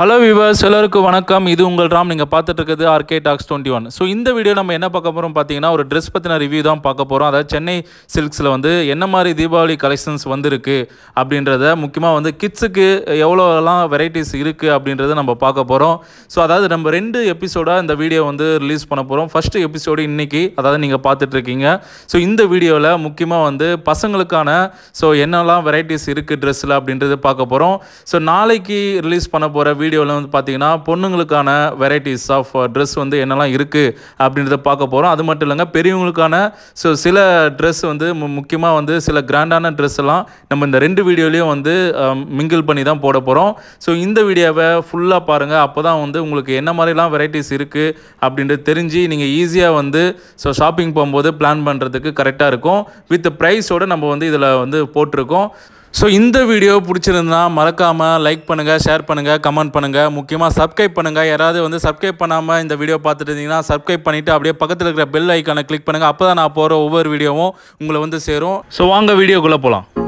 hello viewers எல்லாருக்கும் வணக்கம் இது உங்கள் ராம் நீங்கள் பார்த்துட்டு இருக்கிறது RK talks twenty one so இந்த வீடியோ நம்ம என்ன பார்க்க போகிறோம் பார்த்தீங்கன்னா ஒரு ட்ரெஸ் பற்றின ரிவ்யூ தான் பார்க்க போகிறோம் அதாவது சென்னை சில்க்ஸில் வந்து என்ன மாதிரி தீபாவளி கலெக்ஷன்ஸ் வந்திருக்கு அப்படின்றத முக்கியமாக வந்து கிட்ஸுக்கு எவ்வளோலாம் வெரைட்டிஸ் இருக்குது அப்படின்றத நம்ம பார்க்க போகிறோம் ஸோ அதாவது நம்ம ரெண்டு எபிசோடாக இந்த வீடியோ வந்து ரிலீஸ் பண்ண போகிறோம் ஃபஸ்ட்டு எபிசோடு இன்னைக்கு அதாவது நீங்கள் பார்த்துட்ருக்கீங்க ஸோ இந்த வீடியோவில் முக்கியமாக வந்து பசங்களுக்கான ஸோ என்னெல்லாம் வெரைட்டிஸ் இருக்குது ட்ரெஸ்ஸில் அப்படின்றது பார்க்க போகிறோம் ஸோ நாளைக்கு ரிலீஸ் பண்ண போகிற வீடியோவில் வந்து பார்த்தீங்கன்னா பொண்ணுங்களுக்கான வெரைட்டிஸ் ஆஃப் ட்ரெஸ் வந்து என்னெல்லாம் இருக்குது அப்படின்றத பார்க்க போகிறோம் அது மட்டும் இல்லைங்க பெரியவங்களுக்கான ஸோ சில ட்ரெஸ் வந்து முக்கியமாக வந்து சில கிராண்டான ட்ரெஸ் எல்லாம் நம்ம இந்த ரெண்டு வீடியோலையும் வந்து மிங்கிள் பண்ணி தான் போட போகிறோம் ஸோ இந்த வீடியோவை ஃபுல்லாக பாருங்கள் அப்போ தான் வந்து உங்களுக்கு என்ன மாதிரிலாம் வெரைட்டிஸ் இருக்குது அப்படின்றது தெரிஞ்சு நீங்கள் ஈஸியாக வந்து ஸோ ஷாப்பிங் போகும்போது பிளான் பண்ணுறதுக்கு கரெக்டாக இருக்கும் வித் ப்ரைஸோடு நம்ம வந்து இதில் வந்து போட்டிருக்கோம் ஸோ இந்த வீடியோ பிடிச்சிருந்தா மறக்காமல் லைக் பண்ணுங்கள் ஷேர் பண்ணுங்கள் கமெண்ட் பண்ணுங்கள் முக்கியமாக சப்ஸ்கிரைப் பண்ணுங்கள் யாராவது வந்து சப்ஸ்கிரைப் பண்ணாமல் இந்த வீடியோ பார்த்துட்டு இருந்தீங்கன்னா சப்ஸ்கிரைப் பண்ணிவிட்டு அப்படியே பக்கத்தில் இருக்கிற பெல் ஐக்கானை கிளிக் பண்ணுங்கள் அப்போ தான் நான் போகிற ஒவ்வொரு வீடியோவும் உங்களை வந்து சேரும் ஸோ வாங்க வீடியோக்குள்ளே போகலாம்